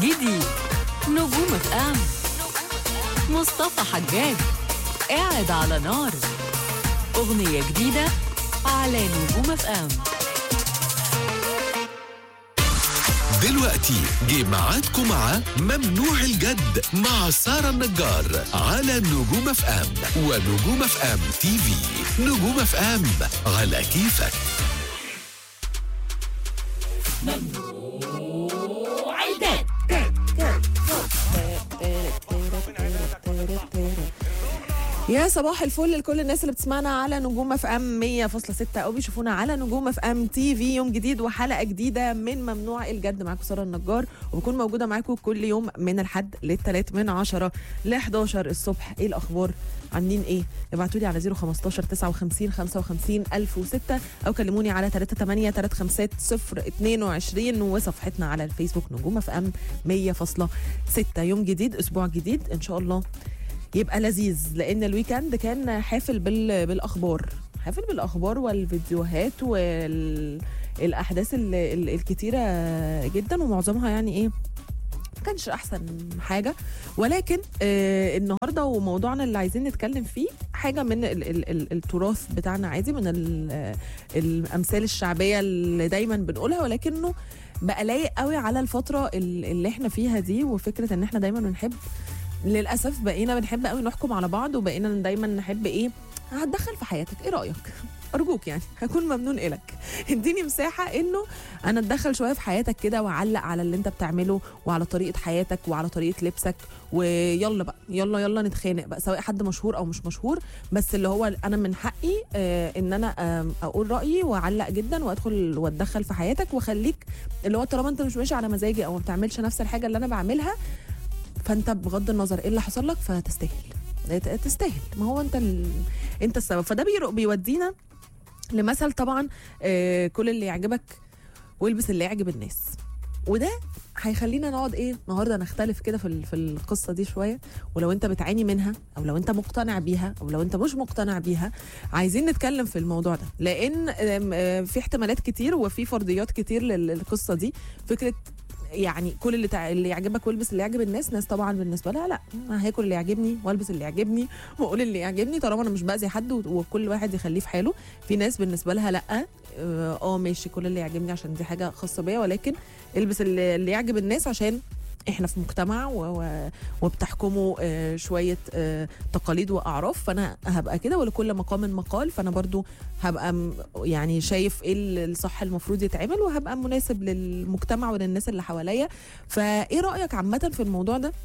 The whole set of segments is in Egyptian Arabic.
جديد نجوم اف ام مصطفى حجاج قاعد على نار أغنية جديدة على نجوم اف ام دلوقتي جه ميعادكم مع ممنوع الجد مع سارة النجار على نجوم اف ام ونجوم اف ام تي في نجوم اف ام على كيفك يا صباح الفل لكل الناس اللي بتسمعنا على نجوم اف ام 100.6 او بيشوفونا على نجوم اف ام تي في يوم جديد وحلقه جديده من ممنوع الجد معاكم ساره النجار وبكون موجوده معاكم كل يوم من الحد للثلاث من 10 ل 11 الصبح ايه الاخبار عاملين ايه ابعتوا لي على 015 59 55 1006 او كلموني على 38 350 022 وصفحتنا على الفيسبوك نجوم اف ام 100.6 يوم جديد اسبوع جديد ان شاء الله يبقى لذيذ لان الويكند كان حافل بال... بالاخبار حافل بالاخبار والفيديوهات والاحداث ال... ال... الكتيره جدا ومعظمها يعني ايه ما كانش احسن حاجه ولكن آه النهارده وموضوعنا اللي عايزين نتكلم فيه حاجه من ال ال ال التراث بتاعنا عادي من ال الامثال الشعبيه اللي دايما بنقولها ولكنه بقى لايق قوي على الفتره ال- اللي احنا فيها دي وفكره ان احنا دايما بنحب للاسف بقينا بنحب قوي نحكم على بعض وبقينا دايما نحب ايه هتدخل في حياتك ايه رايك ارجوك يعني هكون ممنون الك اديني مساحه انه انا اتدخل شويه في حياتك كده واعلق على اللي انت بتعمله وعلى طريقه حياتك وعلى طريقه لبسك ويلا بقى يلا يلا نتخانق بقى سواء حد مشهور او مش مشهور بس اللي هو انا من حقي آه ان انا آه اقول رايي واعلق جدا وادخل واتدخل في حياتك واخليك اللي هو طالما انت مش ماشي على مزاجي او ما بتعملش نفس الحاجه اللي انا بعملها فانت بغض النظر ايه اللي حصل لك فتستاهل تستاهل ما هو انت ال... انت السبب فده بيرو- بيودينا لمثل طبعا آه كل اللي يعجبك والبس اللي يعجب الناس وده هيخلينا نقعد ايه النهارده نختلف كده في ال- في القصه دي شويه ولو انت بتعاني منها او لو انت مقتنع بيها او لو انت مش مقتنع بيها عايزين نتكلم في الموضوع ده لان آم، آه، في احتمالات كتير وفي فرضيات كتير لل- للقصه دي فكره يعني كل اللي تع... اللي يعجبك والبس اللي يعجب الناس ناس طبعا بالنسبه لها لا أنا هاكل اللي يعجبني والبس اللي يعجبني واقول اللي يعجبني طالما انا مش باذي حد و- وكل واحد يخليه في حاله في ناس بالنسبه لها لا اه آه، ماشي كل اللي يعجبني عشان دي حاجه خاصه بيا ولكن البس اللي, اللي يعجب الناس عشان احنا في مجتمع و... و... وبتحكموا آه، شويه آه، تقاليد واعراف فانا هبقى كده ولكل مقام مقال فانا برضو هبقى م- يعني شايف ايه ال- الصح المفروض يتعمل وهبقى مناسب للمجتمع وللناس اللي حواليا فايه رايك عامه في الموضوع ده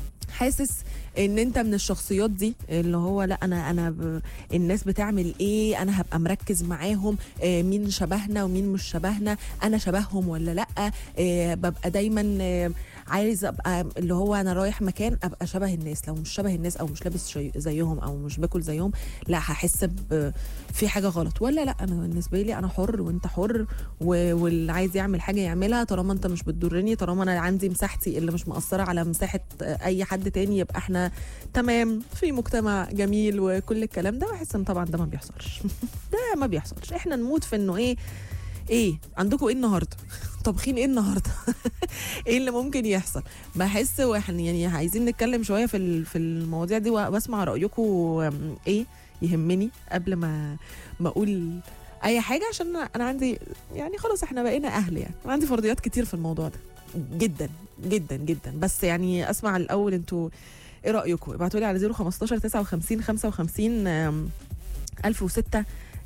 حاسس ان انت من الشخصيات دي اللي هو لا انا انا ب... الناس بتعمل ايه انا هبقى مركز معاهم آه مين شبهنا ومين مش شبهنا انا شبههم ولا لا آه ببقى دايما آه عايز ابقى اللي هو انا رايح مكان ابقى شبه الناس لو مش شبه الناس او مش لابس شي- زيهم او مش باكل زيهم لا هحس ب- في حاجه غلط ولا لا انا بالنسبه لي انا حر وانت حر و- واللي عايز يعمل حاجه يعملها طالما انت مش بتضرني طالما انا عندي مساحتي اللي مش مقصره على مساحه اي حد تاني يبقى احنا تمام في مجتمع جميل وكل الكلام ده بحس ان طبعا ده ما بيحصلش ده ما بيحصلش احنا نموت في انه ايه ايه عندكم ايه النهارده طابخين ايه النهارده ايه اللي ممكن يحصل بحس واحنا يعني عايزين نتكلم شويه في ال- في المواضيع دي واسمع رايكم أم، ايه يهمني قبل ما ما اقول اي حاجه عشان انا عندي يعني خلاص احنا بقينا اهل يعني أنا عندي فرضيات كتير في الموضوع ده جدا جدا جدا بس يعني اسمع الاول انتوا ايه رايكم ابعتوا لي على 015 59 55 أم، 1006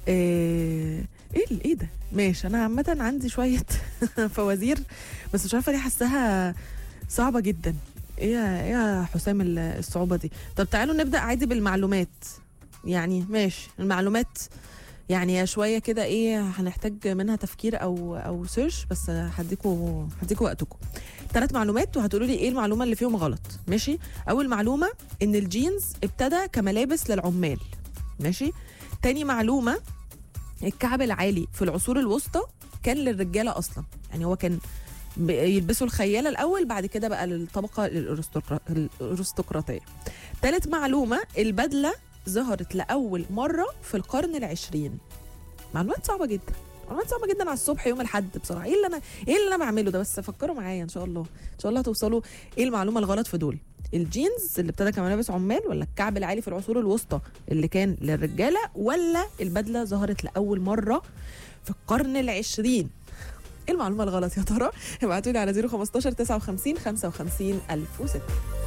ايه ايه ال- ايه ده ماشي انا عامه عندي شويه فوازير بس مش عارفه ليه حاساها صعبه جدا ايه يا- ايه يا حسام ال- الصعوبه دي طب تعالوا نبدا عادي بالمعلومات يعني ماشي المعلومات يعني شويه كده ايه هنحتاج منها تفكير او او سيرش بس هديكوا هديكوا وقتكم ثلاث معلومات وهتقولوا لي ايه المعلومه اللي فيهم غلط ماشي اول معلومه ان الجينز ابتدى كملابس للعمال ماشي تاني معلومه الكعب العالي في العصور الوسطى كان للرجاله اصلا يعني هو كان ب- يلبسوا الخياله الاول بعد كده بقى للطبقه الأرستقرا- الارستقراطيه ثالث معلومه البدله ظهرت لاول مره في القرن العشرين معلومات صعبه جدا معلومات صعبه جدا على الصبح يوم الاحد بصراحه ايه اللي انا ايه اللي انا بعمله ده بس فكروا معايا ان شاء الله ان شاء الله هتوصلوا ايه المعلومه الغلط في دول الجينز اللي ابتدى كملابس عمال ولا الكعب العالي في العصور الوسطى اللي كان للرجاله ولا البدله ظهرت لاول مره في القرن العشرين ايه المعلومه الغلط يا ترى ابعتوا لي على 015 59 55 1006